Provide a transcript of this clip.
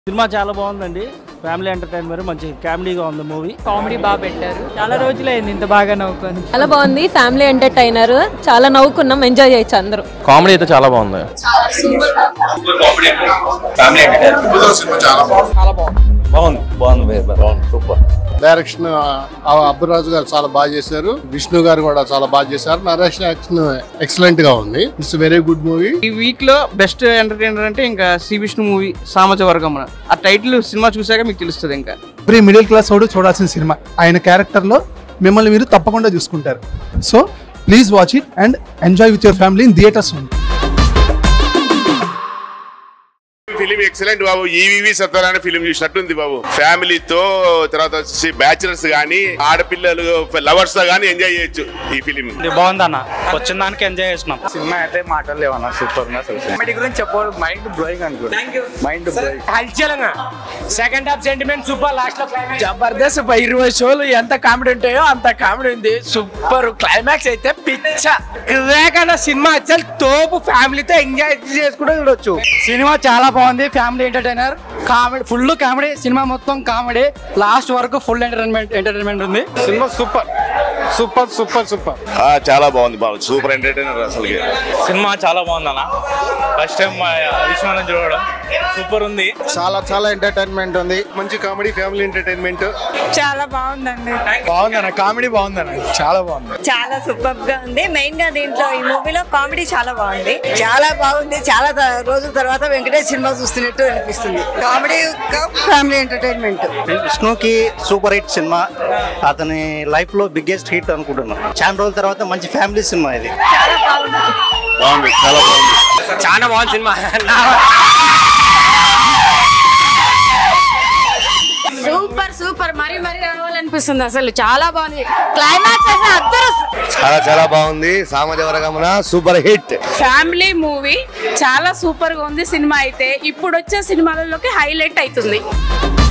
cinema చాలా బాగుందండి family entertainment మంచి కామెడీగా ఉంది మూవీ కామెడీ బాగా పెట్టారు చాలా రోజులైంది ఇంత బాగా నవ్వుకొని చాలా బాగుంది ఫ్యామిలీ ఎంటర్టైనర్ చాలా నవ్వుకున్నాం ఎంజాయ్ చేయొచ్చు అందరూ కామెడీ అయితే చాలా బాగుంది బాగుంది బాగుంది బాగుంది సూపర్ డైరెక్షన్ ఆ అబ్బురాజు గారు చాలా బాగా చేశారు విష్ణు గారు కూడా చాలా బాగా చేశారు నరేష్ యాక్షన్ ఎక్సలెంట్ గా ఉంది ఇట్స్ వెరీ గుడ్ మూవీ ఈ వీక్ లో బెస్ట్ ఎంటర్టైనర్ అంటే ఇంకా శ్రీ విష్ణు మూవీ సామజ వర్గం ఆ టైటిల్ సినిమా చూసాక మీకు తెలుస్తుంది ఇంకా ఎవ్రీ మిడిల్ క్లాస్ వాడు చూడాల్సిన సినిమా ఆయన క్యారెక్టర్లో మిమ్మల్ని మీరు తప్పకుండా చూసుకుంటారు so please watch it and enjoy with your family in theatres ఉంది ఫిలిం ఎక్సలెంట్ బాబు ఈవీవి సత్వరాని ఫిలిం చూసినట్టుంది బాబు ఫ్యామిలీతో తర్వాత వచ్చేసి బ్యాచులర్స్ గానీ ఆడపిల్లలు లవర్స్ తో గానీ ఎంజాయ్ చేయొచ్చు ఈ ఫిలిం బాగుందన్న వచ్చిన దానికి ఎంజాయ్ చేసినాం సినిమా అయితే మాటలు లేవన్నా సూపర్ ఉంది అసలు కామెడీ గురించి చెప్పాలి మైండ్ బ్లోయింగ్ అనుకో mind blowing second half sentiment super last లో జబర్దస్త్ ఇరవై షోలు ఎంత కామెడీ ఉంటాయో అంత కామెడీ ఉంది సూపర్ క్లైమాక్స్ అయితే పిచ్చ రేకన్నా సినిమా అసలు తోపు ఫ్యామిలీతో ఎంజాయ్ చేసుకుంటూ చూడొచ్చు సినిమా చాలా బాగుంది family entertainer comedy full comedy సినిమా మొత్తం కామెడీ లాస్ట్ వరకు ఫుల్ ఎంటర్టైన్మెంట్ ఎంటర్టైన్మెంట్ ఉంది సినిమా సూపర్ సూపర్ సూపర్ సూపర్ చాలా బాగుంది బాబు సూపర్ ఎంటర్టైనర్ అసలు సినిమా చాలా బాగుంది అన్న ఫస్ట్ టైం విశ్వనాథ్ చూడడం సూపర్ ఉంది చాలా చాలా ఎంటర్టైన్మెంట్ ఉంది మంచి కామెడీ ఫ్యామిలీ ఎంటర్టైన్మెంట్ చాలా బాగుందండి బాగుందన్న కామెడీ బాగుందన్న చాలా బాగుంది చాలా సూపర్ గా ఉంది మెయిన్ గా దీంట్లో ఈ మూవీలో కామెడీ చాలా బాగుంది చాలా బాగుంది చాలా త- రోజుల తర్వాత వెంకటేష్ సినిమా చూస్తున్నట్టు అనిపిస్తుంది కామెడీ ఫ్యామిలీ ఎంటర్టైన్మెంట్ విష్ణుకి సూపర్ హిట్ సినిమా అతని లైఫ్ లో బిగ్గెస్ట్ హిట్ అనుకుంటున్నాను చాలా రోజుల తర్వాత మంచి ఫ్యామిలీ సినిమా ఇది బాగుంది చాలా బాగుంది చాలా బాగుంది సినిమా సూపర్ సూపర్ మరి మరి రావాలనిపిస్తుంది అసలు చాలా బాగుంది క్లైమాక్స్ అసలు అందరూ చాలా చాలా బాగుంది సామాజ వర్గమున సూపర్ హిట్ ఫ్యామిలీ మూవీ చాలా సూపర్ గా ఉంది సినిమా అయితే ఇప్పుడు వచ్చే సినిమాలలోకి హైలైట్ అవుతుంది